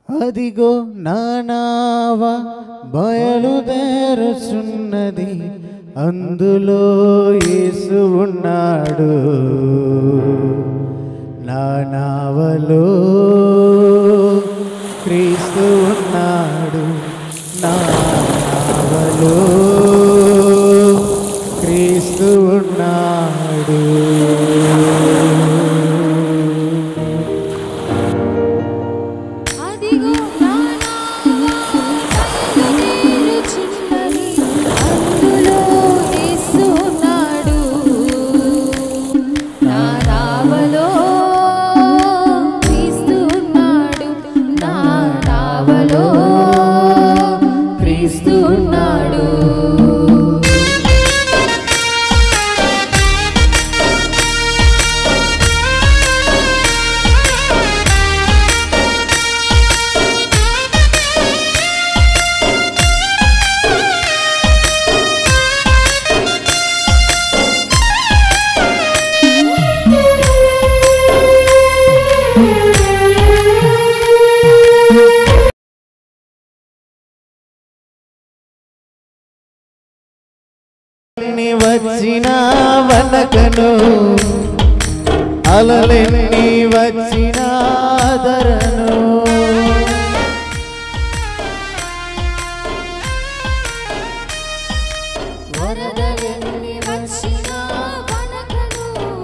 అదిగో నానావ బయలుదేరుచున్నది అందులో యేసు ఉన్నాడు నా నావలో క్రీస్తు ఉన్నాడు నా నావలో క్రీస్తు ఉన్నాడు అదిగో బయలుదేరుచున్నది అందులో యేసు ఉన్నాడు నా నావలో క్రీస్తు ఉన్నాడు నా నావలో క్రీస్తు ఉన్నాడు అలలెన్ని వచ్చిన వనకను అలలెన్ని వచ్చిన ఆదరను వరదలెన్ని వచ్చినా వనకను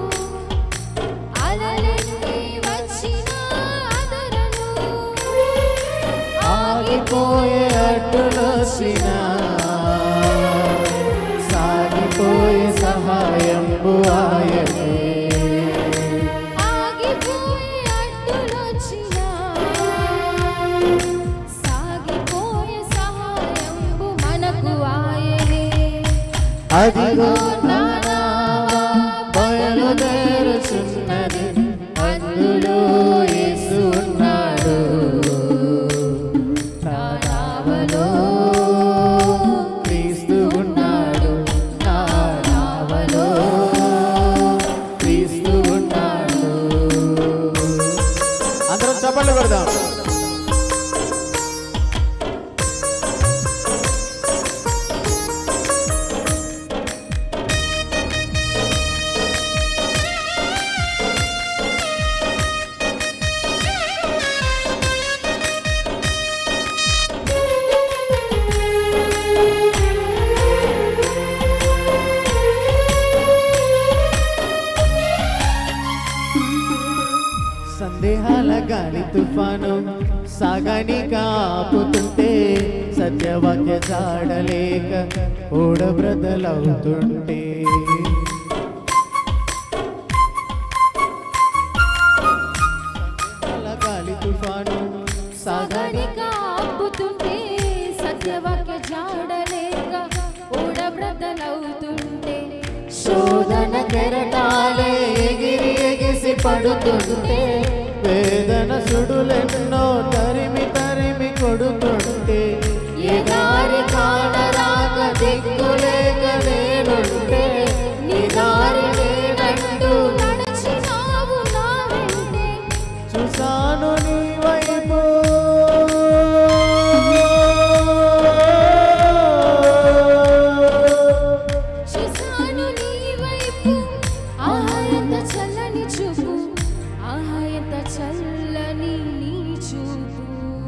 అలలెన్ని వచ్చినా అదరను ఆగిపోయే అడ్డులొసిన సాగిపోయే సహాయంబు ఆయనే ఆగిపోయే అడ్డులొచ్చినా సాగిపోయే సహాయంబు మనకు ఆయనే అదిగో నా నావ బయలుదేరుచున్నది అందులో యేసు ఉన్నాడు నా నావలో క్రీస్తు ఉన్నాడు నా నావలో క్రీస్తు ఉన్నాడు అందరం చప్పట్లు కొడదాం సందేహాల గాలి తుఫాను సాగని కాపుతుంటే సత్యవాక్య జాడలేక ఓడబ్రదలవుతుంటే సందేహాల గాలి తుఫాను సాగని సగనిక ఆపుతుంటే సత్యవాక్య జాడలేక ఊడబ్రదలవుతుంటే శోధన కెరటాలే ఎగిరి ఎగిసి పడుతుంటే వేదన సుడులెన్నో తరిమి తరిమి కొడుతుంటే ఎదారి కానరాక దిక్కులేక నేనుంటే నీ దారి నేనంటూ నడిచినావు నా వెంటే చూసాను నీ వైపు చూసాను నీ వైపు ఆహా ఎంత చల్లని చూపు ఆహా ఎంత చల్లని నీ చూపు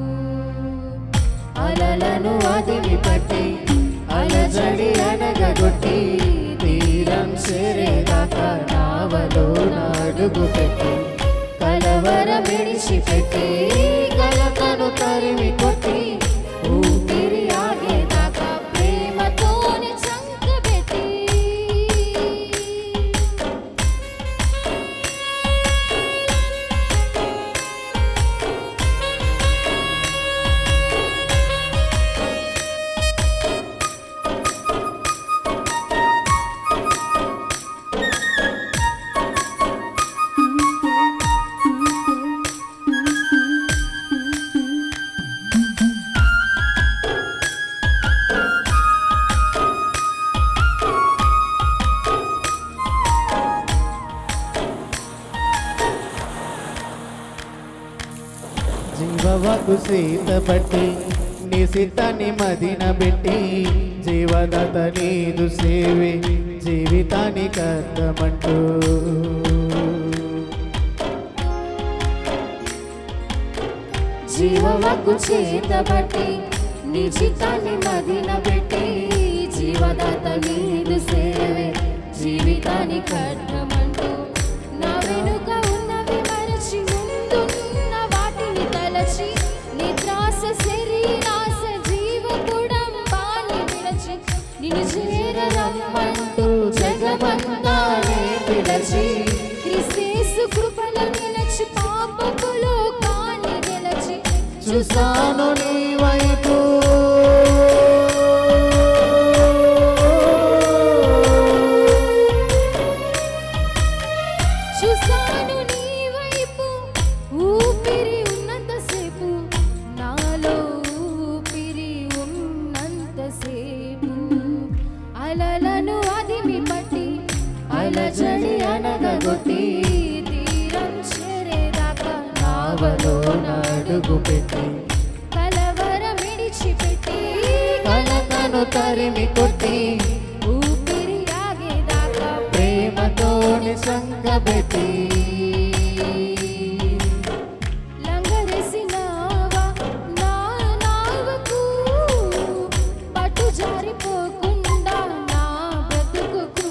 అలలను అదిమి పట్టి అలజడి అనగొట్టి తీరం చేరేదాకా నావలో నాడుగు పెట్టి కలవర విడిచిపెట్టి కలతను తరిమి కొట్టి ఊపిరి ఆగేదాకా ప్రేమతోనే చంకబెట్టి జీవవకు సీత పట్టి నీ సితాన్ని మదిన పెట్టి జీవదాత నీదు సేవి జీవితానికి అర్థమంటూ జీవవకు చేతబట్టి నీ చిత్తాన్ని మదిన పెట్టి జీవదాత నీదు సేవే జీవితాన్ని కట్టమంటూ నా వెనుక ఉన్నవి మరచి ముందున్న వాటిని తలచి నిద్రాస శరీరాస జీవకుడంబాన్ని విరచి నిన్ను చేరరమ్మంటూ జగమంతానే పిలచి క్రిస్తేసు కృపల నిలచి పాపకులో కాని గెలచి చూసాను నీ వైపు చూసాను నీ వైపు ఊపిరి ఉన్నంతసేపు నాలో ఊపిరి ఉన్నంతసేపు అలలను అదిమి పట్టి అలజడి అనగగొట్టి తీరం చేరేదాకా నావలో అడుగు పెట్టి కలవరం విడిచిపెట్టి కలతను తరిమి కొట్టి ఊపిరి ఆగేదాకా ప్రేమతోని సంగబెట్టి లంగరేసినావా నా నావకు పట్టు జారిపోకుండా నా బ్రతుకుకు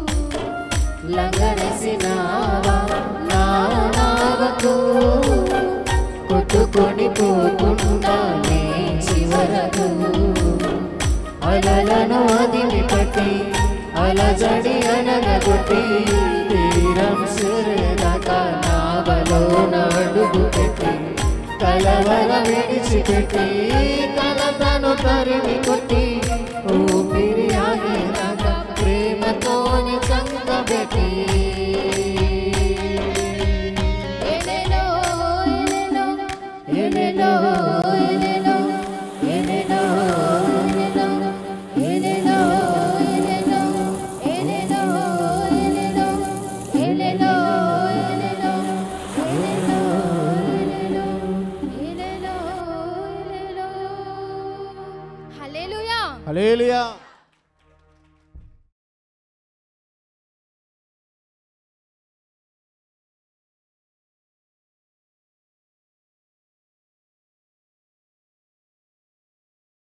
లంగరేసినావా నా నావకు కొట్టుకొని పోకుండా నీ చివరకు అలలను అదిమి పట్టి అలజడి అనగొట్టి తీరం సిరేదాకా నావలో నడుగు పెట్టి కలవర విడిచిపెట్టి కలతను తరిమి కొట్టి ఊపిరి ఆగేదాకా ప్రేమతోని సంగబెట్టి ఎలెలో ఎలెలో ఎలెలో ఎలెలో ఎలెలో ఎలెలో ఎలెలో ఎలెలో ఎలెలో ఎలెలో ఎలెలో ఎలెలో ఎలెలో ఎలెలో ఎలెలో హల్లెలూయా హల్లెలూయా